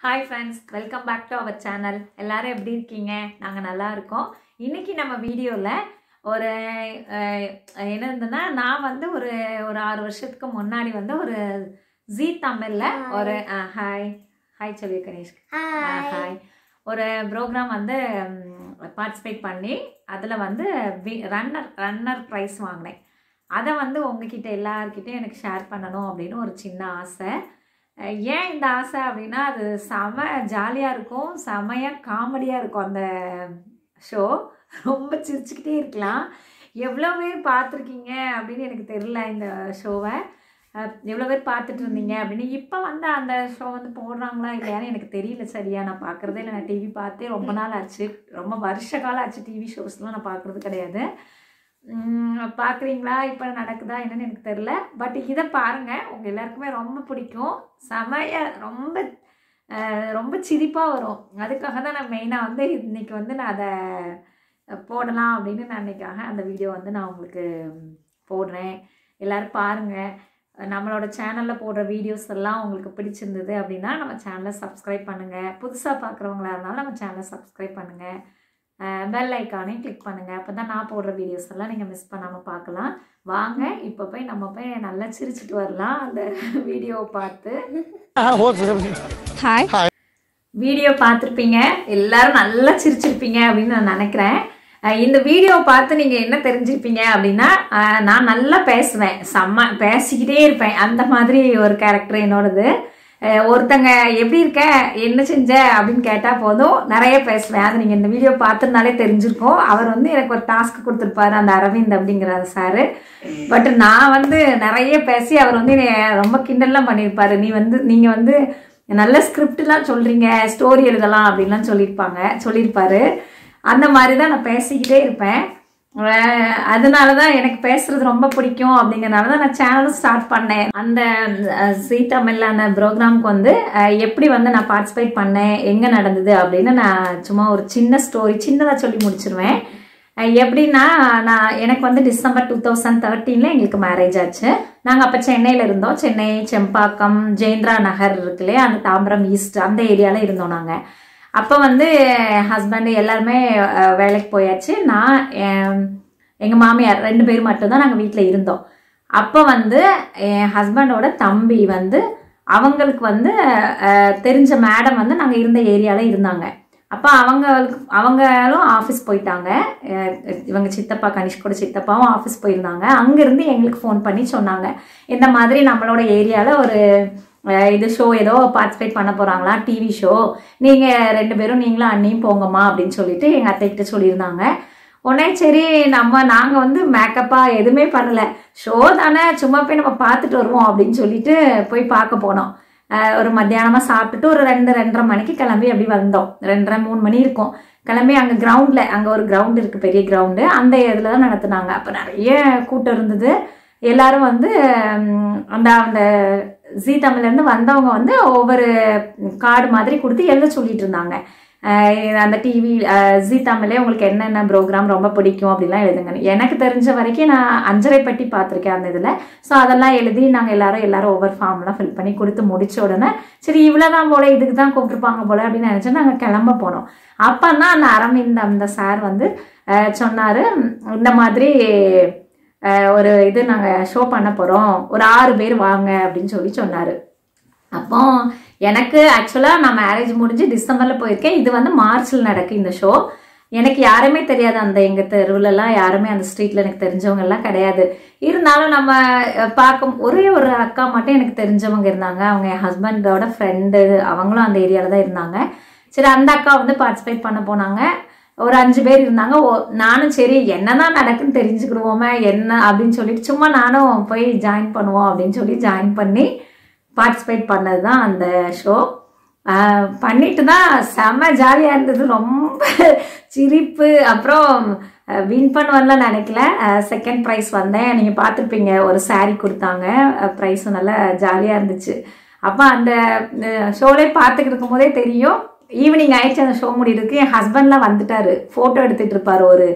hi friends welcome back to our channel எல்லாரும் எப்படி இருக்கீங்க நாங்கள் நல்லா இருக்கோம் இன்னைக்கு நம்ம வீடியோவில் ஒரு அஹ், என்ன இருந்ததுன்னா நான் வந்து ஒரு ஒரு ஆறு வருஷத்துக்கு முன்னாடி வந்து ஒரு ஜீ தமிழில் ஒரு ஹாய் ஹாய் சொல்லி கணேஷ் ஹாய் ஒரு ப்ரோக்ராம் வந்து பார்ட்டிசிபேட் பண்ணி அதில் வந்து ரன்னர் ரன்னர் ப்ரைஸ் வாங்கினேன் அதை வந்து உங்ககிட்ட எல்லார்கிட்டையும் எனக்கு ஷேர் பண்ணணும் அப்படின்னு ஒரு சின்ன ஆசை அஹ் ஏன் இந்த ஆசை அப்படின்னா அது செம ஜாலியாக இருக்கும் செமையாக காமெடியாக இருக்கும் அந்த ஷோ ரொம்ப சிரிச்சுக்கிட்டே இருக்கலாம் எவ்வளோ பேர் பார்த்துருக்கீங்க அப்படின்னு எனக்கு தெரில இந்த ஷோவை எவ்வளோ பேர் பார்த்துட்டு இருந்தீங்க அப்படின்னு இப்போ வந்து அந்த ஷோ வந்து போடுறாங்களா இல்லையான்னு எனக்கு தெரியல சரியா நான் பார்க்குறதே இல்லை நான் டிவி பார்த்தே ரொம்ப நாள் ஆச்சு ரொம்ப வருஷ காலம் ஆச்சு டிவி ஷோஸ்லாம் நான் பார்க்குறது கிடையாது பார்க்குறீங்களா இப்போ நடக்குதா என்னன்னு எனக்கு தெரில பட் இதை பாருங்கள் உங்கள் எல்லாருக்குமே ரொம்ப பிடிக்கும் செமைய ரொம்ப அஹ், ரொம்ப சிரிப்பாக வரும் அதுக்காக தான் நான் மெயினாக வந்து இன்னைக்கு வந்து நான் அதை போடலாம் அப்படின்னு நான் இன்னைக்காக அந்த வீடியோ வந்து நான் உங்களுக்கு போடுறேன் எல்லோரும் பாருங்கள் நம்மளோட சேனலில் போடுற வீடியோஸ் எல்லாம் உங்களுக்கு பிடிச்சிருந்தது அப்படின்னா நம்ம சேனலை சப்ஸ்கிரைப் பண்ணுங்கள் புதுசாக பார்க்குறவங்களா இருந்தாலும் நம்ம சேனலை சப்ஸ்கிரைப் பண்ணுங்கள் பெல் ஐக்கானையும் கிளிக் பண்ணுங்கள் அப்போ தான் நான் போடுற வீடியோஸ் எல்லாம் நீங்கள் மிஸ் பண்ணாமல் பார்க்கலாம் வாங்க இப்போ போய் நம்ம போய் நல்லா சிரிச்சிட்டு வரலாம் அந்த வீடியோவை பார்த்து ஹாய் வீடியோ பார்த்துருப்பீங்க எல்லாரும் நல்லா சிரிச்சிருப்பீங்க அப்படின்னு நான் நினைக்கிறேன் அஹ் இந்த வீடியோ பார்த்து நீங்கள் என்ன தெரிஞ்சிருப்பீங்க அப்படின்னா அஹ் நான் நல்லா பேசுவேன் செம்ம பேசிக்கிட்டே இருப்பேன் அந்த மாதிரி ஒரு கேரக்டர் என்னோடது அஹ் ஒருத்தங்க எப்படி இருக்க என்ன செஞ்ச அப்படின்னு கேட்டால் போதும் நிறைய பேசுவேன் அது நீங்கள் இந்த வீடியோ பார்த்துருந்தாலே தெரிஞ்சிருக்கும் அவர் வந்து எனக்கு ஒரு டாஸ்க் கொடுத்துருப்பாரு அந்த அரவிந்த் அப்படிங்கிற சாரு பட் நான் வந்து நிறைய பேசி அவர் வந்து என்னைய ரொம்ப கிண்டல்லாம் பண்ணியிருப்பாரு நீ வந்து நீங்கள் வந்து நல்ல ஸ்கிரிப்ட்லாம் சொல்கிறீங்க ஸ்டோரி எழுதலாம் அப்படின்லாம் சொல்லியிருப்பாங்க சொல்லியிருப்பாரு அந்த மாதிரி தான் நான் பேசிக்கிட்டே இருப்பேன் அஹ் அதனால தான் எனக்கு பேசுறது ரொம்ப பிடிக்கும் அப்படிங்கறனால தான் நான் சேனலும் ஸ்டார்ட் பண்ணேன் அந்த அஹ், ஜீ தமிழான ப்ரோக்ராம்க்கு வந்து அஹ், எப்படி வந்து நான் பார்ட்டிசிபேட் பண்ணேன் எங்கே நடந்தது அப்படின்னு நான் சும்மா ஒரு சின்ன ஸ்டோரி சின்னதாக சொல்லி முடிச்சிருவேன் அஹ், எப்படின்னா நான் எனக்கு வந்து டிசம்பர் டூ தௌசண்ட் தேர்ட்டீனில் எங்களுக்கு மேரேஜ் ஆச்சு நாங்கள் அப்போ சென்னையில் இருந்தோம் சென்னை செம்பாக்கம் ஜெயந்திரா நகர் இருக்கு இல்லையா அந்த தாம்பரம் ஈஸ்ட் அந்த ஏரியாவில் இருந்தோம் நாங்கள் அப்போ வந்து ஹஸ்பண்ட் எல்லாருமே அஹ், வேலைக்கு போயாச்சு நான் எங்கள் மாமியார் ரெண்டு பேர் மட்டும்தான் நாங்கள் வீட்டில் இருந்தோம் அப்போ வந்து என் ஹஸ்பண்டோட தம்பி வந்து அவங்களுக்கு வந்து அஹ், தெரிஞ்ச மேடம் வந்து நாங்கள் இருந்த ஏரியாவில் இருந்தாங்க அப்போ அவங்களுக்கு அவங்களும் ஆஃபீஸ் போயிட்டாங்க அஹ், இவங்க சித்தப்பா கனிஷ்கோட சித்தப்பாவும் ஆஃபீஸ் போயிருந்தாங்க அங்கேருந்து எங்களுக்கு ஃபோன் பண்ணி சொன்னாங்க இந்த மாதிரி நம்மளோட ஏரியாவில் ஒரு அஹ், இது ஷோ ஏதோ பார்ட்டிசிபேட் பண்ண போகிறாங்களா டிவி ஷோ நீங்கள் ரெண்டு பேரும் நீங்களும் அண்ணியும் போங்கம்மா அப்படின்னு சொல்லிட்டு எங்கள் அத்தைக்கிட்ட சொல்லியிருந்தாங்க உடனே சரி நம்ம நாங்கள் வந்து மேக்கப்பாக எதுவுமே பண்ணலை ஷோ தானே சும்மா போய் நம்ம பார்த்துட்டு வருவோம் அப்படின்னு சொல்லிட்டு போய் பார்க்க போனோம் அஹ் ஒரு மத்தியானமாக சாப்பிட்டுட்டு ஒரு ரெண்டு ரெண்டரை மணிக்கு கிளம்பி அப்படி வந்தோம் ரெண்டரை மூணு மணி இருக்கும் கிளம்பி அங்கே கிரவுண்டில் அங்கே ஒரு கிரவுண்ட் இருக்குது பெரிய கிரவுண்டு அந்த இதில் தான் நடத்துனாங்க அப்போ நிறைய கூட்டம் இருந்தது எல்லாரும் வந்து ம், அந்த அந்த ஜீ தமிழ்லேருந்து வந்தவங்க வந்து ஒவ்வொரு கார்டு மாதிரி கொடுத்து எழுத சொல்லிட்டு இருந்தாங்க அஹ் அந்த டிவி ஜி தமிழே உங்களுக்கு என்னென்ன ப்ரோக்ராம் ரொம்ப பிடிக்கும் அப்படிலாம் எழுதுங்க எனக்கு தெரிஞ்ச வரைக்கும் நான் அஞ்சரை பட்டி பார்த்துருக்கேன் அந்த இதில் ஸோ அதெல்லாம் எழுதி நாங்கள் எல்லாரும் எல்லாரும் ஒவ்வொரு ஃபார்ம்லாம் ஃபில் பண்ணி கொடுத்து முடிச்ச உடனே சரி இவ்வளோ தான் போல இதுக்கு தான் கூப்பிட்டுருப்பாங்க போல அப்படின்னு நினச்சி நாங்கள் கிளம்ப போனோம் அப்போ தான் அந்த அரவிந்த் அந்த சார் வந்து சொன்னார் இந்த மாதிரி அஹ், ஒரு இது நாங்கள் ஷோ பண்ண போகிறோம் ஒரு ஆறு பேர் வாங்க அப்படின்னு சொல்லி சொன்னார் அப்போ எனக்கு ஆக்சுவலாக நான் மேரேஜ் முடிஞ்சு டிசம்பரில் போயிருக்கேன் இது வந்து மார்ச்சில் நடக்கு இந்த ஷோ எனக்கு யாருமே தெரியாது அந்த எங்கள் தெருவுலலாம் யாருமே அந்த ஸ்ட்ரீட்டில் எனக்கு தெரிஞ்சவங்க எல்லாம் கிடையாது இருந்தாலும் நம்ம அஹ், பார்க்கும் ஒரே ஒரு அக்கா மட்டும் எனக்கு தெரிஞ்சவங்க இருந்தாங்க அவங்க என் ஹஸ்பண்டோட ஃப்ரெண்டு அவங்களும் அந்த ஏரியாவில் தான் இருந்தாங்க சரி அந்த அக்கா வந்து பார்ட்டிசிபேட் பண்ண போனாங்க ஒரு அஞ்சு பேர் இருந்தாங்க ஓ- நானும் சரி என்னதான் நடக்குன்னு தெரிஞ்சுக்கிடுவோமே என்ன அப்படின்னு சொல்லிட்டு சும்மா நானும் போய் ஜாயின் பண்ணுவோம் அப்படின்னு சொல்லி ஜாயின் பண்ணி பார்ட்டிசிபேட் பண்ணது தான் அந்த ஷோ பண்ணிட்டு தான் செம்ம ஜாலியாக இருந்தது ரொம்ப சிரிப்பு அப்புறம் வின் பண்ணுவேன்லாம் நினைக்கல செகண்ட் ப்ரைஸ் வந்தேன் நீங்கள் பார்த்துருப்பீங்க ஒரு saree கொடுத்தாங்க ப்ரைஸும் நல்லா ஜாலியாக இருந்துச்சு அப்போ அந்த ஷோலே பார்த்துக்கிட்டு இருக்கும் போதே தெரியும் ஈவினிங் ஆயிடுச்சு அந்த ஷோ முடியிறதுக்கு என் ஹஸ்பண்ட்லாம் வந்துட்டாரு ஃபோட்டோ எடுத்துகிட்டு இருப்பார் ஒரு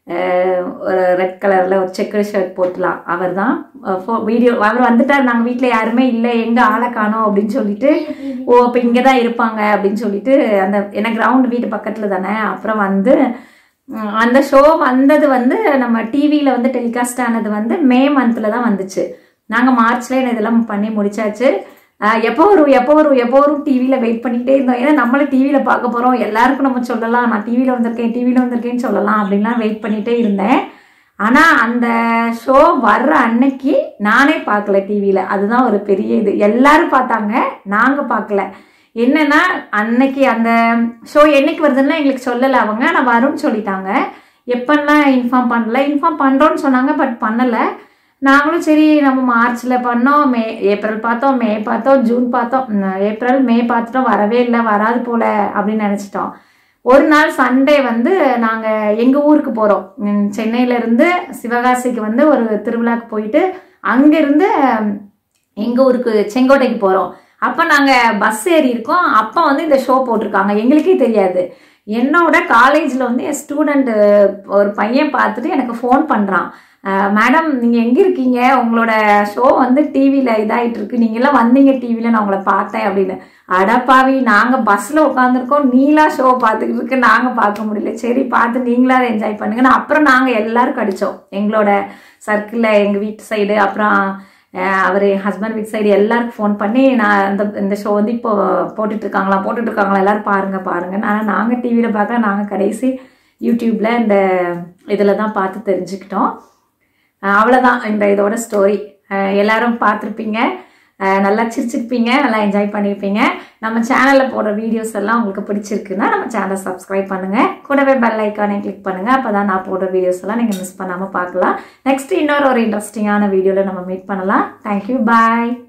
அஹ், ஒரு ரெட் கலரில் ஒரு செக்கர் ஷர்ட் போட்டுலாம் அவர் தான் வீடியோ அவர் வந்துட்டார் நாங்கள் வீட்டில் யாருமே இல்லை எங்கே ஆளை காணோம் அப்படின்னு சொல்லிட்டு ஓ அப்போ இங்கே தான் இருப்பாங்க அப்படின்னு சொல்லிட்டு அந்த ஏன்னா கிரவுண்ட் வீட்டு பக்கத்தில் தானே அப்புறம் வந்து ம், அந்த ஷோ வந்தது வந்து நம்ம டிவியில் வந்து டெலிகாஸ்ட் ஆனது வந்து மே மந்தில் தான் வந்துச்சு நாங்கள் மார்ச்ல இதெல்லாம் பண்ணி முடிச்சாச்சு ஆஹ் எப்போ வரும் எப்போ வரும் எப்போ வரும் டிவியில் வெயிட் பண்ணிக்கிட்டே இருந்தோம் ஏன்னா நம்மளும் டிவியில் பார்க்க போகிறோம் எல்லாருக்கும் நம்ம சொல்லலாம் நான் டிவியில் வந்திருக்கேன் டிவியில் வந்திருக்கேன்னு சொல்லலாம் அப்படின்லாம் வெயிட் பண்ணிகிட்டே இருந்தேன் ஆனால் அந்த ஷோ வர்ற அன்னைக்கு நானே பார்க்கல டிவியில் அதுதான் ஒரு பெரிய இது எல்லாரும் பார்த்தாங்க நாங்கள் பார்க்கல என்னன்னா அன்னைக்கு அந்த ஷோ என்னைக்கு வருதுன்னா எங்களுக்கு சொல்லலை அவங்க நான் வரும்னு சொல்லிட்டாங்க எப்பெல்லாம் இன்ஃபார்ம் பண்ணல இன்ஃபார்ம் பண்ணுறோன்னு சொன்னாங்க பட் பண்ணலை நாங்களும் சரி நம்ம மார்ச்சில் பண்ணோம் மே ஏப்ரல் பார்த்தோம் மே பார்த்தோம் ஜூன் பார்த்தோம் உம், ஏப்ரல் மே பார்த்துட்டோம் வரவே இல்லை வராது போல அப்படின்னு நினச்சிட்டோம் ஒரு நாள் சண்டே வந்து நாங்கள் எங்கள் ஊருக்கு போகிறோம் சென்னையிலேருந்து சிவகாசிக்கு வந்து ஒரு திருவிழாக்கு போயிட்டு அங்கேருந்து எங்கள் ஊருக்கு செங்கோட்டைக்கு போகிறோம் அப்போ நாங்கள் பஸ் ஏறி இருக்கோம் அப்போ வந்து இந்த ஷோ போட்டிருக்காங்க எங்களுக்கே தெரியாது என்னோட காலேஜில் வந்து என் ஸ்டூடெண்ட் ஒரு பையன் பார்த்துட்டு எனக்கு ஃபோன் பண்ணுறான் மேடம் நீங்கள் எங்கே இருக்கீங்க உங்களோட ஷோ வந்து டிவியில் இதாகிட்டு இருக்கு நீங்களாம் வந்தீங்க டிவியில் நான் உங்களை பார்த்தேன் அப்படின்னு அடப்பாவி நாங்கள் பஸ்ஸில் உட்காந்துருக்கோம் நீலா ஷோ பார்த்துக்கிட்டு இருக்கு நாங்கள் பார்க்க முடியல சரி பார்த்து நீங்களா என்ஜாய் பண்ணுங்கன்னு அப்புறம் நாங்கள் எல்லாரும் கடிச்சோம் எங்களோட சர்க்கிளில் எங்கள் வீட்டு சைடு அப்புறம் அவர் ஹஸ்பண்ட் வீட் சைடு எல்லாருக்கும் ஃபோன் பண்ணி நான் இந்த இந்த ஷோ வந்து இப்போ போட்டுட்டு இருக்காங்களா போட்டுட்டு இருக்காங்களா எல்லாரும் பாருங்க பாருங்க ஆனால் நாங்கள் டிவியில் பார்த்தா நாங்கள் கடைசி யூடியூப்ல இந்த இதில் தான் பார்த்து தெரிஞ்சுக்கிட்டோம் அஹ் அவ்வளவுதான் இந்த இதோட ஸ்டோரி எல்லாரும் பார்த்துருப்பீங்க அஹ் நல்லா சிரிச்சிருப்பீங்க நல்லா என்ஜாய் பண்ணியிருப்பீங்க நம்ம சேனலில் போடுற வீடியோஸ் எல்லாம் உங்களுக்கு பிடிச்சிருக்குன்னா நம்ம சேனலை சப்ஸ்கிரைப் பண்ணுங்க கூடவே பெல் ஐக்கானே கிளிக் பண்ணுங்க அப்பதான் நான் போடுற வீடியோஸ் எல்லாம் நீங்கள் மிஸ் பண்ணாமல் பார்க்கலாம் நெக்ஸ்ட் இன்னொரு ஒரு இன்ட்ரெஸ்டிங்கான வீடியோவில் நம்ம மீட் பண்ணலாம் தேங்க்யூ பாய்